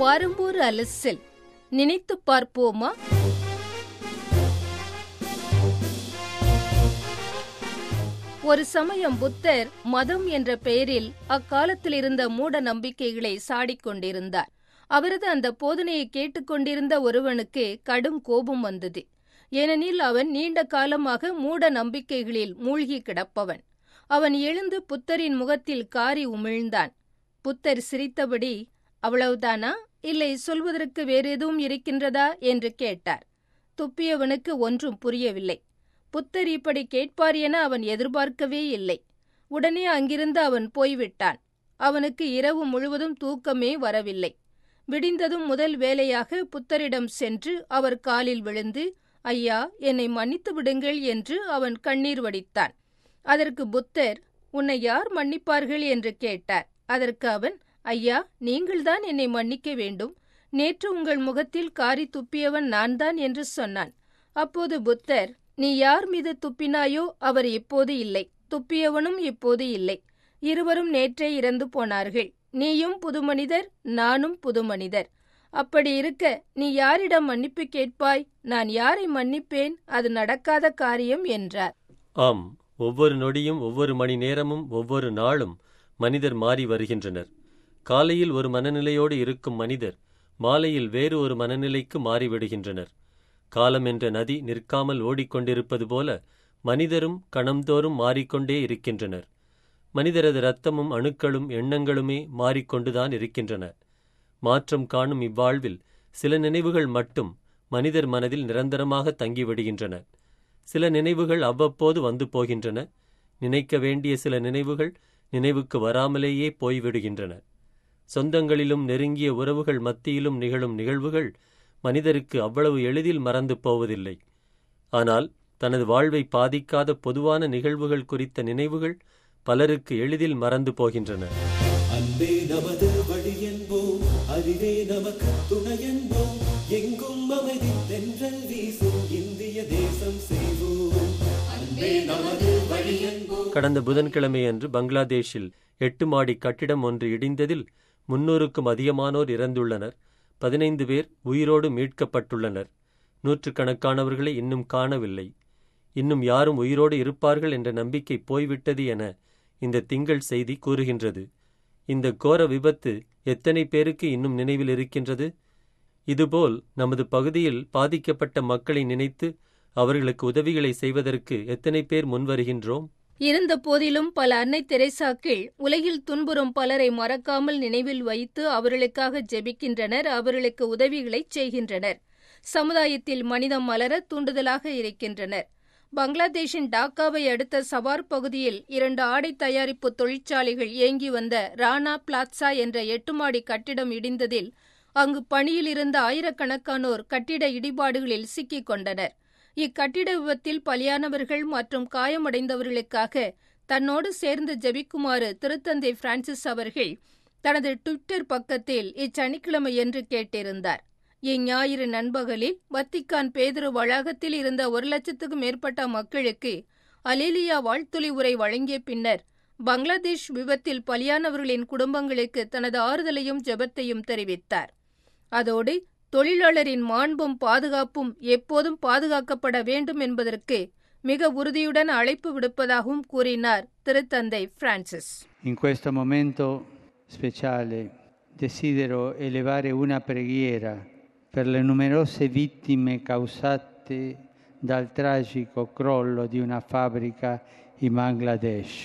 வாரம்பூர் அலசில் நினைத்துப் பார்ப்போமா ஒரு சமயம் புத்தர் மதம் என்ற பெயரில் அக்காலத்தில் இருந்த மூட நம்பிக்கைகளை சாடிக் கொண்டிருந்தார் அவரது அந்த போதனையை கேட்டுக்கொண்டிருந்த ஒருவனுக்கு கடும் கோபம் வந்தது ஏனெனில் அவன் நீண்ட காலமாக மூட நம்பிக்கைகளில் மூழ்கி கிடப்பவன் அவன் எழுந்து புத்தரின் முகத்தில் காரி உமிழ்ந்தான் புத்தர் சிரித்தபடி அவ்வளவுதானா இல்லை சொல்வதற்கு வேறெதுவும் இருக்கின்றதா என்று கேட்டார் துப்பியவனுக்கு ஒன்றும் புரியவில்லை புத்தர் இப்படி கேட்பார் என அவன் எதிர்பார்க்கவே இல்லை உடனே அங்கிருந்து அவன் போய்விட்டான் அவனுக்கு இரவு முழுவதும் தூக்கமே வரவில்லை விடிந்ததும் முதல் வேலையாக புத்தரிடம் சென்று அவர் காலில் விழுந்து ஐயா என்னை மன்னித்து விடுங்கள் என்று அவன் கண்ணீர் வடித்தான் அதற்கு புத்தர் உன்னை யார் மன்னிப்பார்கள் என்று கேட்டார் அதற்கு அவன் ஐயா நீங்கள்தான் என்னை மன்னிக்க வேண்டும் நேற்று உங்கள் முகத்தில் காரி துப்பியவன் நான்தான் என்று சொன்னான் அப்போது புத்தர் நீ யார் மீது துப்பினாயோ அவர் இப்போது இல்லை துப்பியவனும் இப்போது இல்லை இருவரும் நேற்றே இறந்து போனார்கள் நீயும் புது மனிதர் நானும் புது மனிதர் அப்படி இருக்க நீ யாரிடம் மன்னிப்பு கேட்பாய் நான் யாரை மன்னிப்பேன் அது நடக்காத காரியம் என்றார் ஆம் ஒவ்வொரு நொடியும் ஒவ்வொரு மணி நேரமும் ஒவ்வொரு நாளும் மனிதர் மாறி வருகின்றனர் காலையில் ஒரு மனநிலையோடு இருக்கும் மனிதர் மாலையில் வேறு ஒரு மனநிலைக்கு மாறிவிடுகின்றனர் காலம் என்ற நதி நிற்காமல் ஓடிக்கொண்டிருப்பது போல மனிதரும் கணம்தோறும் மாறிக்கொண்டே இருக்கின்றனர் மனிதரது இரத்தமும் அணுக்களும் எண்ணங்களுமே மாறிக்கொண்டுதான் இருக்கின்றன மாற்றம் காணும் இவ்வாழ்வில் சில நினைவுகள் மட்டும் மனிதர் மனதில் நிரந்தரமாக தங்கிவிடுகின்றன சில நினைவுகள் அவ்வப்போது வந்து போகின்றன நினைக்க வேண்டிய சில நினைவுகள் நினைவுக்கு வராமலேயே போய்விடுகின்றன சொந்தங்களிலும் நெருங்கிய உறவுகள் மத்தியிலும் நிகழும் நிகழ்வுகள் மனிதருக்கு அவ்வளவு எளிதில் மறந்து போவதில்லை ஆனால் தனது வாழ்வை பாதிக்காத பொதுவான நிகழ்வுகள் குறித்த நினைவுகள் பலருக்கு எளிதில் மறந்து போகின்றன அன்பே நமது வழி என்போம் அறிவே நமக்கு துணை என்போம் எங்கும் அமைதி தென்றல் வீசும் இந்திய தேசம் செய்வோம் அன்பே நமது வழி என்போம் கடந்த புதன்கிழமையன்று பங்களாதேஷில் எட்டு மாடி கட்டிடம் ஒன்று இடிந்ததில் முன்னூறுக்கும் அதிகமானோர் இறந்துள்ளனர் பதினைந்து பேர் உயிரோடு மீட்கப்பட்டுள்ளனர் நூற்றுக்கணக்கானவர்களை இன்னும் காணவில்லை இன்னும் யாரும் உயிரோடு இருப்பார்கள் என்ற நம்பிக்கை போய்விட்டது என இந்த திங்கள் செய்தி கூறுகின்றது இந்த கோர விபத்து எத்தனை பேருக்கு இன்னும் நினைவில் இருக்கின்றது இதுபோல் நமது பகுதியில் பாதிக்கப்பட்ட மக்களை நினைத்து அவர்களுக்கு உதவிகளை செய்வதற்கு எத்தனை பேர் முன்வருகின்றோம் இருந்த போதிலும் பல அன்னை தெரேசாக்கள் உலகில் துன்புறும் பலரை மறக்காமல் நினைவில் வைத்து அவர்களுக்காக ஜெபிக்கின்றனர் அவர்களுக்கு உதவிகளை செய்கின்றனர் சமுதாயத்தில் மனிதம் மலர தூண்டுதலாக இருக்கின்றனர் பங்களாதேஷின் டாக்காவை அடுத்த சவார் பகுதியில் இரண்டு ஆடை தயாரிப்பு தொழிற்சாலைகள் இயங்கி வந்த ராணா பிளாட்சா என்ற எட்டு மாடி கட்டிடம் இடிந்ததில் அங்கு பணியில் இருந்த ஆயிரக்கணக்கானோர் கட்டிட இடிபாடுகளில் சிக்கிக் கொண்டனர் இக்கட்டிட விபத்தில் பலியானவர்கள் மற்றும் காயமடைந்தவர்களுக்காக தன்னோடு சேர்ந்து ஜெபிக்குமாறு திருத்தந்தை பிரான்சிஸ் அவர்கள் தனது ட்விட்டர் பக்கத்தில் இச்சனிக்கிழமையன்று கேட்டிருந்தார் இஞ்ஞாயிறு நண்பகலில் வத்திக்கான் பேதுரு வளாகத்தில் இருந்த ஒரு லட்சத்துக்கும் மேற்பட்ட மக்களுக்கு அலேலியா வாழ்த்துளி உரை வழங்கிய பின்னர் பங்களாதேஷ் விபத்தில் பலியானவர்களின் குடும்பங்களுக்கு தனது ஆறுதலையும் ஜெபத்தையும் தெரிவித்தார் அதோடு தொழிலாளரின் மாண்பும் பாதுகாப்பும் எப்போதும் பாதுகாக்கப்பட வேண்டும் என்பதற்கு மிக உறுதியுடன் அழைப்பு விடுப்பதாகவும் கூறினார் திருத்தந்தை Francis In questo momento speciale desidero elevare una preghiera per le numerose vittime causate dal tragico crollo di una fabbrica in Bangladesh.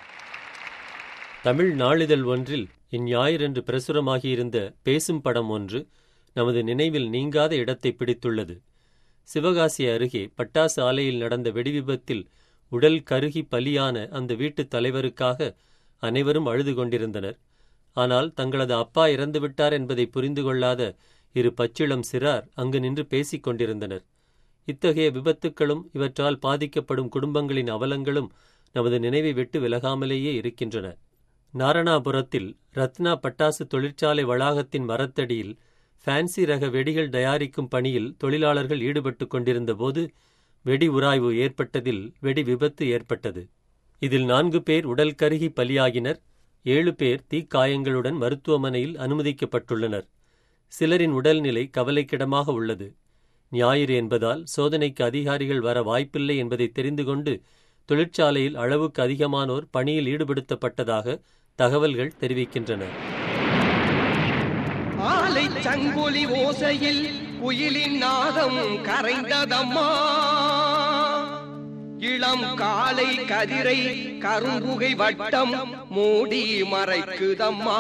தமிழ் நாளிதழ் ஒன்றில் இந்ஞாயிறன்று பிரசுரமாகியிருந்த பேசும் படம் ஒன்று நமது நினைவில் நீங்காத இடத்தை பிடித்துள்ளது சிவகாசி அருகே பட்டாசு ஆலையில் நடந்த வெடிவிபத்தில் உடல் கருகி பலியான அந்த வீட்டுத் தலைவருக்காக அனைவரும் அழுது கொண்டிருந்தனர் ஆனால் தங்களது அப்பா இறந்துவிட்டார் என்பதை புரிந்து கொள்ளாத இரு பச்சிளம் சிறார் அங்கு நின்று பேசிக் கொண்டிருந்தனர் இத்தகைய விபத்துக்களும் இவற்றால் பாதிக்கப்படும் குடும்பங்களின் அவலங்களும் நமது நினைவை விட்டு விலகாமலேயே இருக்கின்றன நாரணாபுரத்தில் ரத்னா பட்டாசு தொழிற்சாலை வளாகத்தின் மரத்தடியில் ஃபேன்சி ரக வெடிகள் தயாரிக்கும் பணியில் தொழிலாளர்கள் ஈடுபட்டுக் கொண்டிருந்தபோது வெடி உராய்வு ஏற்பட்டதில் வெடி விபத்து ஏற்பட்டது இதில் நான்கு பேர் உடல் கருகி பலியாகினர் ஏழு பேர் தீக்காயங்களுடன் மருத்துவமனையில் அனுமதிக்கப்பட்டுள்ளனர் சிலரின் உடல்நிலை கவலைக்கிடமாக உள்ளது ஞாயிறு என்பதால் சோதனைக்கு அதிகாரிகள் வர வாய்ப்பில்லை என்பதை தெரிந்து கொண்டு தொழிற்சாலையில் அளவுக்கு அதிகமானோர் பணியில் ஈடுபடுத்தப்பட்டதாக தகவல்கள் தெரிவிக்கின்றன ஆலை சங்கொலி ஓசையில் குயிலின் நாதம் கரைந்ததம்மா இளம் காலை கதிரை கருங்குகை வட்டம் மூடி மறைக்குதம்மா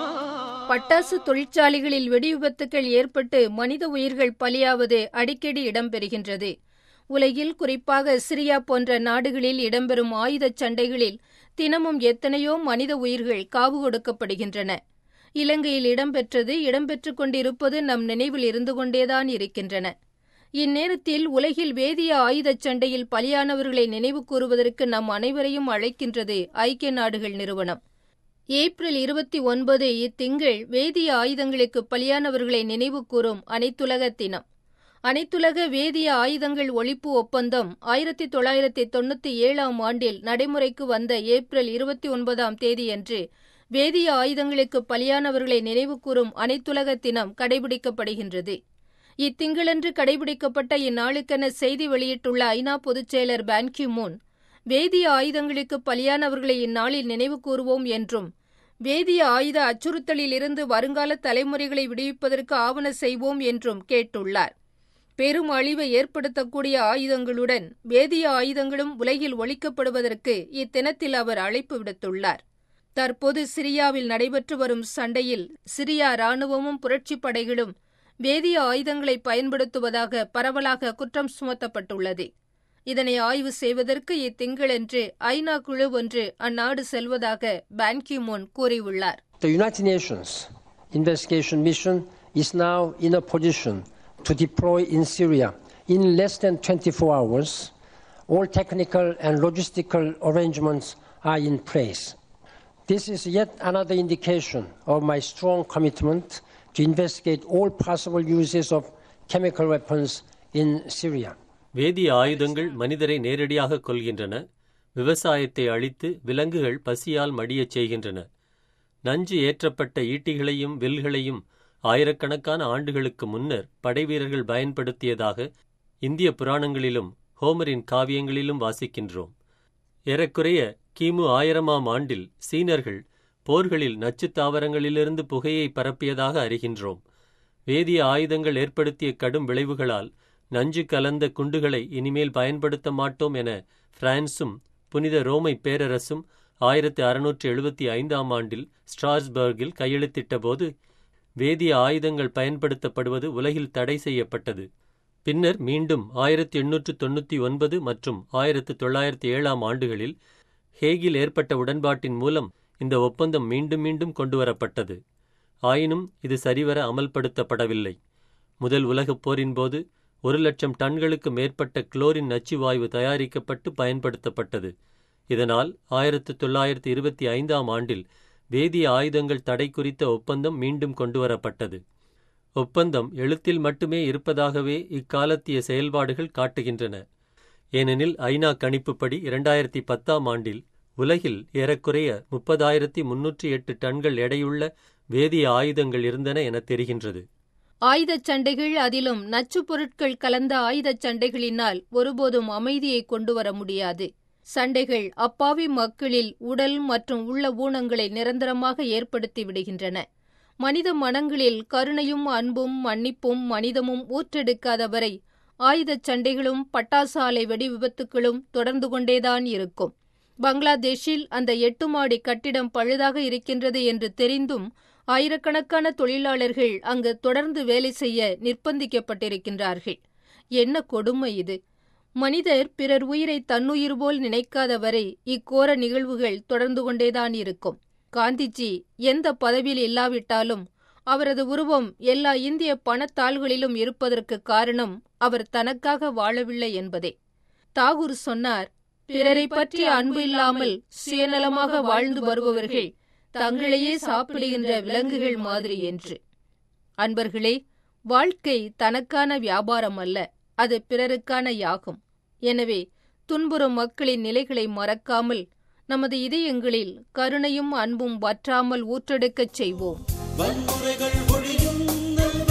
பட்டாசு தொழிற்சாலைகளில் வெடிவிபத்துக்கள் ஏற்பட்டு மனித உயிர்கள் பலியாவது அடிக்கடி இடம்பெறுகின்றது உலகில் குறிப்பாக சிரியா போன்ற நாடுகளில் இடம்பெறும் ஆயுதச் சண்டைகளில் தினமும் எத்தனையோ மனித உயிர்கள் காவு கொடுக்கப்படுகின்றன இலங்கையில் இடம்பெற்றது இடம்பெற்றுக் கொண்டிருப்பது நம் நினைவில் இருந்து கொண்டேதான் இருக்கின்றன இந்நேரத்தில் உலகில் வேதிய ஆயுதச் சண்டையில் பலியானவர்களை நினைவு கூறுவதற்கு நம் அனைவரையும் அழைக்கின்றது ஐக்கிய நாடுகள் நிறுவனம் ஏப்ரல் இருபத்தி ஒன்பது இத்திங்கள் வேதிய ஆயுதங்களுக்கு பலியானவர்களை நினைவு கூறும் அனைத்துலக தினம் அனைத்துலக வேதிய ஆயுதங்கள் ஒழிப்பு ஒப்பந்தம் ஆயிரத்தி தொள்ளாயிரத்தி தொண்ணூத்தி ஏழாம் ஆண்டில் நடைமுறைக்கு வந்த ஏப்ரல் இருபத்தி ஒன்பதாம் தேதியன்று வேதிய ஆயுதங்களுக்கு பலியானவர்களை நினைவுகூரும் அனைத்துலக தினம் கடைபிடிக்கப்படுகின்றது இத்திங்களன்று கடைபிடிக்கப்பட்ட இந்நாளுக்கென செய்தி வெளியிட்டுள்ள ஐநா பொதுச் செயலர் பான்கி மூன் வேதிய ஆயுதங்களுக்கு பலியானவர்களை இந்நாளில் நினைவு கூறுவோம் என்றும் வேதிய ஆயுத அச்சுறுத்தலில் இருந்து வருங்கால தலைமுறைகளை விடுவிப்பதற்கு ஆவண செய்வோம் என்றும் கேட்டுள்ளார் பெரும் அழிவை ஏற்படுத்தக்கூடிய ஆயுதங்களுடன் வேதிய ஆயுதங்களும் உலகில் ஒழிக்கப்படுவதற்கு இத்தினத்தில் அவர் அழைப்பு விடுத்துள்ளார் தற்போது சிரியாவில் நடைபெற்று வரும் சண்டையில் சிரியா ராணுவமும் புரட்சிப் படைகளும் வேதிய ஆயுதங்களை பயன்படுத்துவதாக பரவலாக குற்றம் சுமத்தப்பட்டுள்ளது இதனை ஆய்வு செய்வதற்கு இத்திங்களன்று ஐநா குழு ஒன்று அந்நாடு செல்வதாக பான்கிமோன் கூறியுள்ளார் The United Nations investigation mission is now in a position to deploy in Syria in less than 24 hours. All technical and logistical arrangements are in place. This is yet another indication of my strong commitment to investigate all possible uses of chemical weapons in Syria. வேதிய ஆயுதங்கள் மனிதரை நேரடியாக கொல்கின்றன விவசாயத்தை அழித்து விலங்குகள் பசியால் மடியச் செய்கின்றன நஞ்சு ஏற்றப்பட்ட ஈட்டிகளையும் வில்களையும் ஆயிரக்கணக்கான ஆண்டுகளுக்கு முன்னர் படைவீரர்கள் பயன்படுத்தியதாக இந்திய புராணங்களிலும் ஹோமரின் காவியங்களிலும் வாசிக்கின்றோம் ஏறக்குறைய கிமு ஆயிரமாம் ஆண்டில் சீனர்கள் போர்களில் நச்சுத் தாவரங்களிலிருந்து புகையை பரப்பியதாக அறிகின்றோம் வேதிய ஆயுதங்கள் ஏற்படுத்திய கடும் விளைவுகளால் நஞ்சு கலந்த குண்டுகளை இனிமேல் பயன்படுத்த மாட்டோம் என பிரான்சும் புனித ரோமை பேரரசும் ஆயிரத்தி அறுநூற்றி எழுபத்தி ஐந்தாம் ஆண்டில் ஸ்ட்ராஸ்பர்கில் கையெழுத்திட்டபோது வேதிய ஆயுதங்கள் பயன்படுத்தப்படுவது உலகில் தடை செய்யப்பட்டது பின்னர் மீண்டும் ஆயிரத்தி எண்ணூற்று தொண்ணூற்றி ஒன்பது மற்றும் ஆயிரத்து தொள்ளாயிரத்தி ஏழாம் ஆண்டுகளில் ஹேகில் ஏற்பட்ட உடன்பாட்டின் மூலம் இந்த ஒப்பந்தம் மீண்டும் மீண்டும் கொண்டுவரப்பட்டது ஆயினும் இது சரிவர அமல்படுத்தப்படவில்லை முதல் உலகப் போரின் போது ஒரு லட்சம் டன்களுக்கு மேற்பட்ட குளோரின் நச்சுவாயு தயாரிக்கப்பட்டு பயன்படுத்தப்பட்டது இதனால் ஆயிரத்து தொள்ளாயிரத்து இருபத்தி ஐந்தாம் ஆண்டில் வேதிய ஆயுதங்கள் தடை குறித்த ஒப்பந்தம் மீண்டும் கொண்டுவரப்பட்டது ஒப்பந்தம் எழுத்தில் மட்டுமே இருப்பதாகவே இக்காலத்திய செயல்பாடுகள் காட்டுகின்றன ஏனெனில் ஐநா கணிப்புப்படி இரண்டாயிரத்தி பத்தாம் ஆண்டில் உலகில் ஏறக்குறைய முப்பதாயிரத்தி முன்னூற்றி எட்டு டன்கள் எடையுள்ள வேதிய ஆயுதங்கள் இருந்தன என தெரிகின்றது ஆயுதச் சண்டைகள் அதிலும் நச்சுப் பொருட்கள் கலந்த ஆயுதச் சண்டைகளினால் ஒருபோதும் அமைதியை கொண்டுவர முடியாது சண்டைகள் அப்பாவி மக்களில் உடல் மற்றும் உள்ள ஊனங்களை நிரந்தரமாக ஏற்படுத்தி விடுகின்றன மனித மனங்களில் கருணையும் அன்பும் மன்னிப்பும் மனிதமும் ஊற்றெடுக்காத வரை ஆயுதச் சண்டைகளும் பட்டாசு ஆலை வெடி விபத்துகளும் தொடர்ந்து கொண்டேதான் இருக்கும் பங்களாதேஷில் அந்த எட்டு மாடி கட்டிடம் பழுதாக இருக்கின்றது என்று தெரிந்தும் ஆயிரக்கணக்கான தொழிலாளர்கள் அங்கு தொடர்ந்து வேலை செய்ய நிர்பந்திக்கப்பட்டிருக்கின்றார்கள் என்ன கொடுமை இது மனிதர் பிறர் உயிரை தன்னுயிர் போல் நினைக்காத வரை இக்கோர நிகழ்வுகள் தொடர்ந்து கொண்டேதான் இருக்கும் காந்திஜி எந்த பதவியில் இல்லாவிட்டாலும் அவரது உருவம் எல்லா இந்திய பணத்தாள்களிலும் இருப்பதற்கு காரணம் அவர் தனக்காக வாழவில்லை என்பதே தாகூர் சொன்னார் பிறரை பற்றி அன்பு இல்லாமல் சுயநலமாக வாழ்ந்து வருபவர்கள் தங்களையே சாப்பிடுகின்ற விலங்குகள் மாதிரி என்று அன்பர்களே வாழ்க்கை தனக்கான வியாபாரம் அல்ல அது பிறருக்கான யாகம் எனவே துன்புறும் மக்களின் நிலைகளை மறக்காமல் நமது இதயங்களில் கருணையும் அன்பும் வற்றாமல் ஊற்றெடுக்கச் செய்வோம் வன்முறைகள் ஒழியும் நல்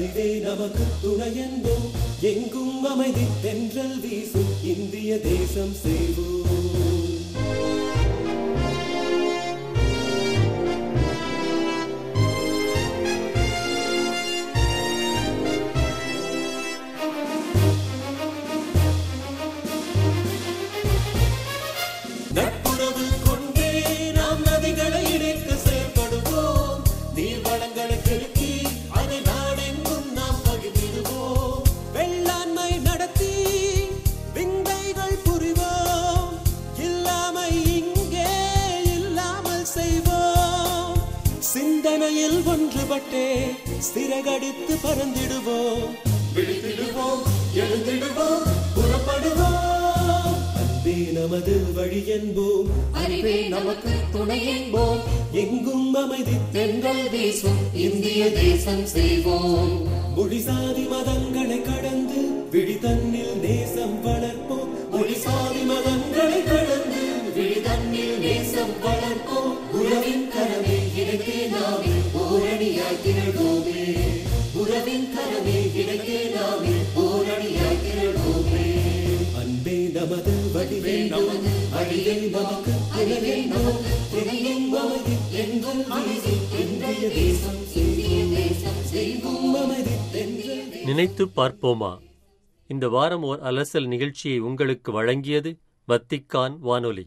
அறிவே நமக்கு துணை என்போம் எங்கும் அமைதி தென்றல் வீசும் இந்திய தேசம் செய்வோம் நட்புறவு கொண்டே நாம் நதிகளை இணைக்க செயல்படுவோம் நீர் வளங்களை பெருக்கி அதை நாடெங்கும் நாம் பகிர்ந்திடுவோம் வெள்ளாண்மை நடத்தி விந்தைகள் புரிவோம் இல்லாமை இங்கே இல்லாமல் செய்வோம் சிந்தனையில் ஒன்றுபட்டே சிறகடித்து பறந்திடுவோம் விழித்திடுவோம் எழுந்திடுவோம் புறப்படுவோம் அன்பே நமது வழி என்போம் அறிவே நமக்கு துணை என்போம் எங்கும் அமைதி தென்றல் வீசும் இந்திய தேசம் செய்வோம் மொழி சாதி மதங்களை கடந்து விழி தன்னில் நேசம் வளர்ப்போம் மொழி சாதி மதங்களை கடந்து விழி தன்னில் நேசம் வளர்ப்போம் உறவின் கரமே இணைத்தே நாமே ஓரணியாய் திரள்வோமே உறவின் கரமே இணைத்தே நாமே ஓரணியாய் திரள்வோமே அன்பே நமது வடிவே நமது அழிவே நமக்கு அறிவே நமக்கு துணை என்போம் எங்கும் அமைதி இந்திய தேசம் இந்திய தேசம் செய்வோம் அமைதி தென்றல் நினைத்து பார்ப்போமா இந்த வாரம் ஓர் அலசல் நிகழ்ச்சியை உங்களுக்கு வழங்கியது வத்திக்கான் வானொலி